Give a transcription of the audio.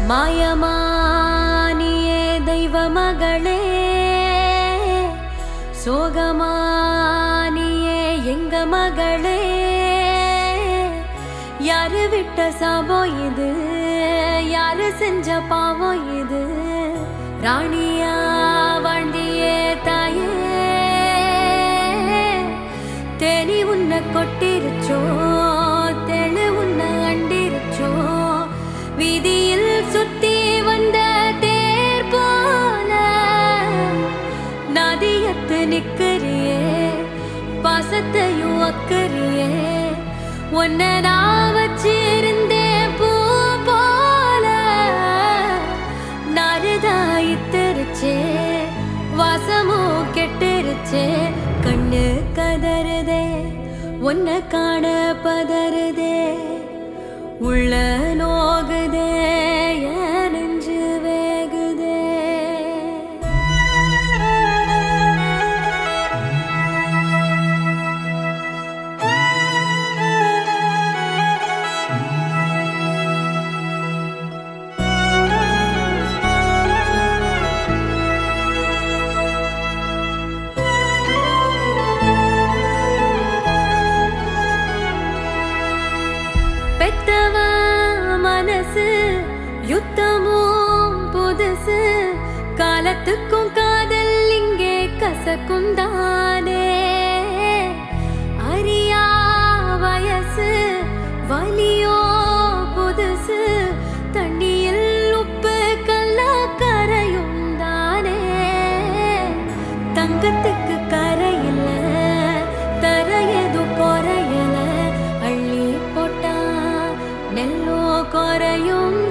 மாயமானியே தெய்வ மகளே சோகமானியே எங்க மகளே யாரு விட்ட சாபம் இது யாரு செஞ்ச பாவம் இது ராணியா வாழ்ந்தியே தாயே தேனி உன்னை கொட்டிருச்சோ தெளு உன்னை அண்டிருச்சோ வீதியில் சுத்தி வந்த தேர் போல நதியத்து நிக்கிறியே பாசத்தையும் அக்கறியே உன்னை நான் வச்சிருந்தேன் பூ போல நறுதாயித்திருச்சே வாசமும் கெட்டுருச்சே கண்ணு கதறுதே உன்னை காண பதறுதே உள்ள நோகுதே என் நெஞ்சு வேகுதே பெத்தவ மனசு யுத்தமும் புதுசு காலத்துக்கும் காதல் இங்கே கசக்கும் தானே அறியா வயசு வலியோ புதுசு தண்ணியில் உப்பு கல்லா கரையும் தானே தங்கத்துக்கு கரையில்ல தர எது குறையல அள்ளி போட்டா நெல்லோ குறையும்